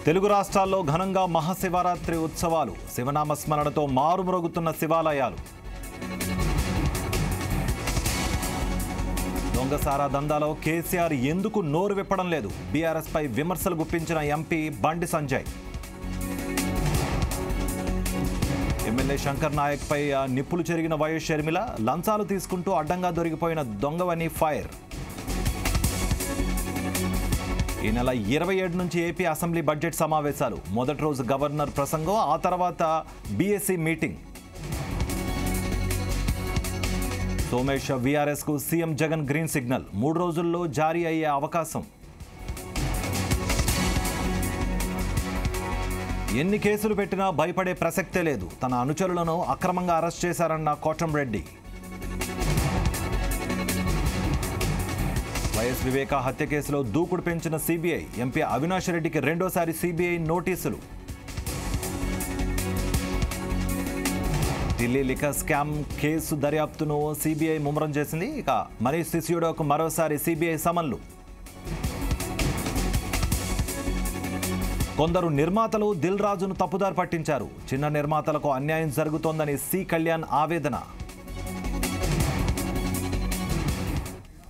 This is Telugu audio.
తెలుగు రాష్ట్రాల్లో ఘనంగా మహాశివరాత్రి ఉత్సవాలు శివనామ స్మరణతో మారుమ్రోగుతున్న శివాలయాలు దొంగసారా దందాలో కేసీఆర్ ఎందుకు నోరు విప్పడం లేదు బీఆర్ఎస్పై విమర్శలు గుప్పించిన ఎంపీ బండి సంజయ్ ఎమ్మెల్యే శంకర్ నాయక్ పై ఆ నిప్పులు చెరిగిన వైఎస్ షర్మిల లంచాలు తీసుకుంటూ అడ్డంగా దొరికిపోయిన దొంగవని ఫైర్ ఈ నెల ఇరవై ఏడు నుంచి ఏపీ అసెంబ్లీ బడ్జెట్ సమావేశాలు మొదటి రోజు గవర్నర్ ప్రసంగం ఆ తర్వాత బీఎస్సీ మీటింగ్ సోమేష్ వీఆర్ఎస్ కు సీఎం జగన్ గ్రీన్ సిగ్నల్ మూడు రోజుల్లో జారీ అయ్యే అవకాశం ఎన్ని కేసులు పెట్టినా భయపడే ప్రసక్తే లేదు తన అనుచరులను అక్రమంగా అరెస్ట్ చేశారన్న కోటంరెడ్డి వైఎస్ వివేక హత్య కేసులో దూకుడు పెంచిన సిబిఐ ఎంపీ అవినాష్ రెడ్డికి రెండోసారి సిబిఐ నోటీసులు ఢిల్లీ లిక్కర్ స్కామ్ కేసు దర్యాప్తును సిబిఐ ముమ్మరం చేసింది ఇక మనీష్ సిసియోడోకు మరోసారి సిబిఐ సమన్లు కొందరు నిర్మాతలు దిల్ రాజును తప్పుదారి పట్టించారు చిన్న నిర్మాతలకు అన్యాయం జరుగుతోందని సి కళ్యాణ్ ఆవేదన